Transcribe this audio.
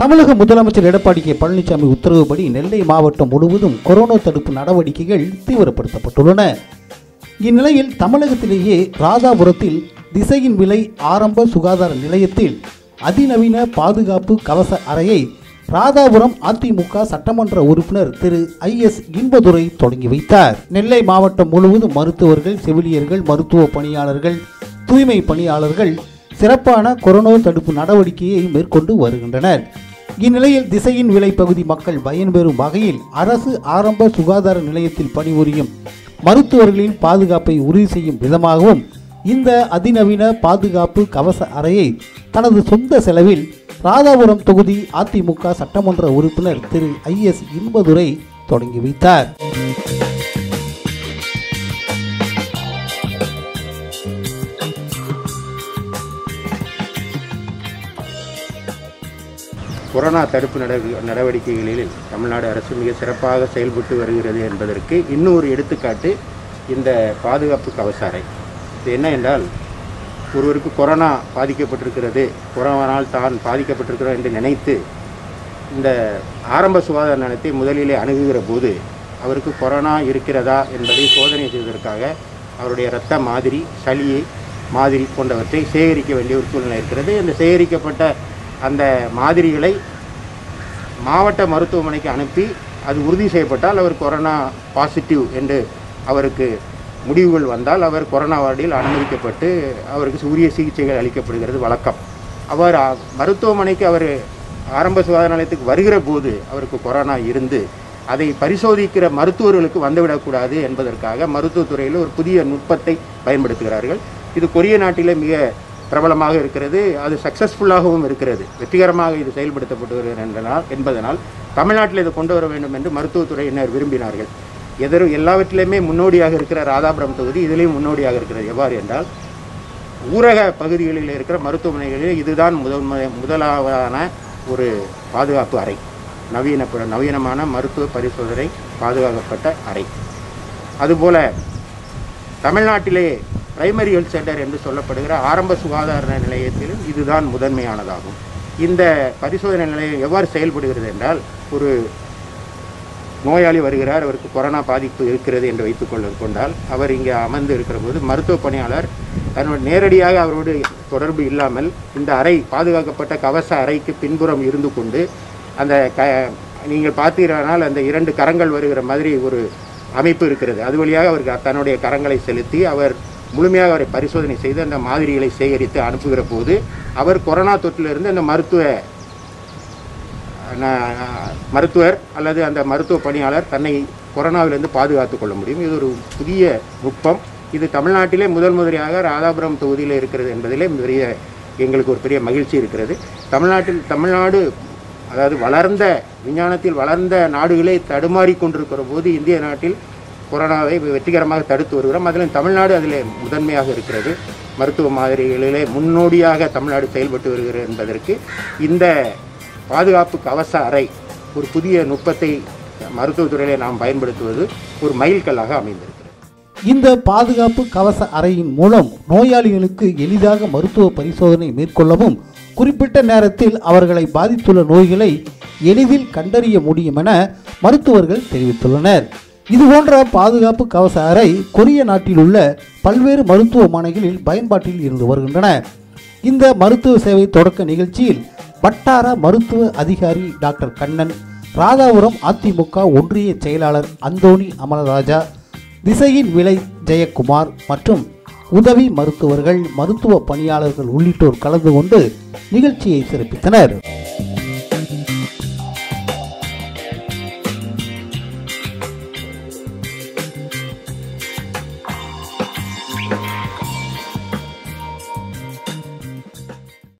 தமிழக முதலமைச்சர் எடப்பாடி கே பழனிசாமி உத்தரவுப்படி நெல்லை மாவட்டம் முழுவதும் கொரோனா தடுப்பு நடவடிக்கைகள் தீவிரப்படுத்தப்பட்டுள்ளன இந்நிலையில் தமிழகத்திலேயே ராதாபுரத்தில் திசையின் விலை ஆரம்ப சுகாதார நிலையத்தில் அதிநவீன பாதுகாப்பு கவச அறையை ராதாபுரம் அதிமுக சட்டமன்ற உறுப்பினர் திரு ஐ எஸ் இன்பதுரை தொடங்கி வைத்தார் நெல்லை மாவட்டம் முழுவதும் மருத்துவர்கள் செவிலியர்கள் மருத்துவ பணியாளர்கள் தூய்மை பணியாளர்கள் சிறப்பான கொரோனா தடுப்பு நடவடிக்கையை மேற்கொண்டு வருகின்றனர் இந்நிலையில் திசையின் விலை பகுதி மக்கள் பயன்பெறும் வகையில் அரசு ஆரம்ப சுகாதார நிலையத்தில் பணிபுரியும் மருத்துவர்களின் பாதுகாப்பை உறுதி செய்யும் விதமாகவும் இந்த அதிநவீன பாதுகாப்பு கவச அறையை தனது சொந்த செலவில் ராதாபுரம் தொகுதி அதிமுக சட்டமன்ற உறுப்பினர் திரு ஐ எஸ் இன்பதுரை தொடங்கி வைத்தார் கொரோனா தடுப்பு நடவ- நடவடிக்கைகளில் தமிழ்நாடு அரசு மிக சிறப்பாக செயல்பட்டு வருகிறது என்பதற்கு இன்னொரு எடுத்துக்காட்டு இந்த பாதுகாப்பு கவச அறை இது என்ன என்றால் ஒருவருக்கு கொரோனா பாதிக்கப்பட்டிருக்கிறது கொரோனாவால் தான் பாதிக்கப்பட்டிருக்கிறோம் என்று நினைத்து இந்த ஆரம்ப சுகாதார நிலையத்தை முதலிலே அணுகுகிற போது அவருக்கு கொரோனா இருக்கிறதா என்பதை சோதனை செய்வதற்காக அவருடைய இரத்த மாதிரி சளி மாதிரி போன்றவற்றை சேகரிக்க வேண்டிய ஒரு சூழ்நிலை இருக்கிறது இந்த சேகரிக்கப்பட்ட அந்த மாதிரிகளை மாவட்ட மருத்துவமனைக்கு அனுப்பி அது உறுதி செய்யப்பட்டால் அவர் கொரோனா பாசிட்டிவ் என்று அவருக்கு முடிவுகள் வந்தால் அவர் கொரோனா வார்டில் அனுமதிக்கப்பட்டு அவருக்கு உரிய சிகிச்சைகள் அளிக்கப்படுகிறது வழக்கம் அவர் அ, மருத்துவமனைக்கு அவர் ஆரம்ப சுகாதார நிலையத்துக்கு வருகிற போது அவருக்கு கொரோனா இருந்து அதை பரிசோதிக்கிற மருத்துவர்களுக்கு வந்துவிடக்கூடாது என்பதற்காக மருத்துவத்துறையில் ஒரு புதிய நுட்பத்தை பயன்படுத்துகிறார்கள் இது கொரிய நாட்டிலே மிக பிரபலமாக இருக்கிறது அது சக்ஸஸ்ஃபுல்லாகவும் இருக்கிறது வெற்றிகரமாக இது செயல்படுத்தப்பட்டு வருகிறது என்பதனால் என்பதனால் தமிழ்நாட்டில் இதை கொண்டு வர வேண்டும் என்று மருத்துவத்துறையினர் விரும்பினார்கள் எதரு எல்லாவற்றிலுமே முன்னோடியாக இருக்கிற ராதாபுரம் தொகுதி இதிலையும் முன்னோடியாக இருக்கிறது எவ்வாறு என்றால் ஊரக பகுதிகளில் இருக்கிற மருத்துவமனைகளில் இதுதான் முதல் முதலாவதான ஒரு பாதுகாப்பு அறை நவீன நவீனமான மருத்துவ பரிசோதனை பாதுகாக்கப்பட்ட அறை அதுபோல தமிழ்நாட்டிலே பிரைமரி ஹெல்த் சென்டர் என்று சொல்லப்படுகிற ஆரம்ப சுகாதார நிலையத்திலும் இதுதான் முதன்மையானதாகும் இந்த பரிசோதனை நிலையம் எவ்வாறு செயல்படுகிறது என்றால் ஒரு நோயாளி வருகிறார் அவருக்கு கொரோனா பாதிப்பு இருக்கிறது என்று வைத்துக்கொள்ள கொண்டால் அவர் இங்கே அமர்ந்து இருக்கிற போது மருத்துவ பணியாளர் தன்னோட நேரடியாக அவரோடு தொடர்பு இல்லாமல் இந்த அறை பாதுகாக்கப்பட்ட கவச அறைக்கு பின்புறம் இருந்து கொண்டு அந்த க நீங்கள் பார்த்தீர்களானால் அந்த இரண்டு கரங்கள் வருகிற மாதிரி ஒரு அமைப்பு இருக்கிறது அது வழியாக அவருக்கு தன்னுடைய கரங்களை செலுத்தி அவர் முழுமையாக அவரை பரிசோதனை செய்து அந்த மாதிரிகளை சேகரித்து அனுப்புகிற போது அவர் கொரோனா தொற்றிலிருந்து அந்த மருத்துவ ந- மருத்துவர் அல்லது அந்த மருத்துவ பணியாளர் தன்னை கொரோனாவிலிருந்து பாதுகாத்து கொள்ள முடியும் இது ஒரு புதிய நுட்பம் இது தமிழ்நாட்டிலே முதல் முதலியாக ராதாபுரம் தொகுதியில் இருக்கிறது என்பதிலே பெரிய எங்களுக்கு ஒரு பெரிய மகிழ்ச்சி இருக்கிறது தமிழ்நாட்டில் தமிழ்நாடு அதாவது வளர்ந்த விஞ்ஞானத்தில் வளர்ந்த நாடுகளே தடுமாறி கொண்டிருக்கிற போது இந்திய நாட்டில் கொரோனாவை வெற்றிகரமாக தடுத்து வருகிறோம் அதில் தமிழ்நாடு அதில் முதன்மையாக இருக்கிறது மருத்துவ மாதிரிகளிலே முன்னோடியாக தமிழ்நாடு செயல்பட்டு வருகிறது என்பதற்கு இந்த பாதுகாப்பு கவச அறை ஒரு புதிய நுட்பத்தை மருத்துவத்துறையிலே நாம் பயன்படுத்துவது ஒரு மைல்கல்லாக அமைந்திருக்கிறது இந்த பாதுகாப்பு கவச அறையின் மூலம் நோயாளிகளுக்கு எளிதாக மருத்துவ பரிசோதனை மேற்கொள்ளவும் குறிப்பிட்ட நேரத்தில் அவர்களை பாதித்துள்ள நோய்களை எளிதில் கண்டறிய முடியும் என மருத்துவர்கள் தெரிவித்துள்ளனர் இதுபோன்ற பாதுகாப்பு கவச அறை கொரிய நாட்டில் உள்ள பல்வேறு மருத்துவமனைகளில் பயன்பாட்டில் இருந்து வருகின்றன இந்த மருத்துவ சேவை தொடக்க நிகழ்ச்சியில் வட்டார மருத்துவ அதிகாரி டாக்டர் கண்ணன் ராதாபுரம் அதிமுக ஒன்றிய செயலாளர் அந்தோணி அமலராஜா திசையின் விலை ஜெயக்குமார் மற்றும் உதவி மருத்துவர்கள் மருத்துவ பணியாளர்கள் உள்ளிட்டோர் கலந்து கொண்டு நிகழ்ச்சியை சிறப்பித்தனர்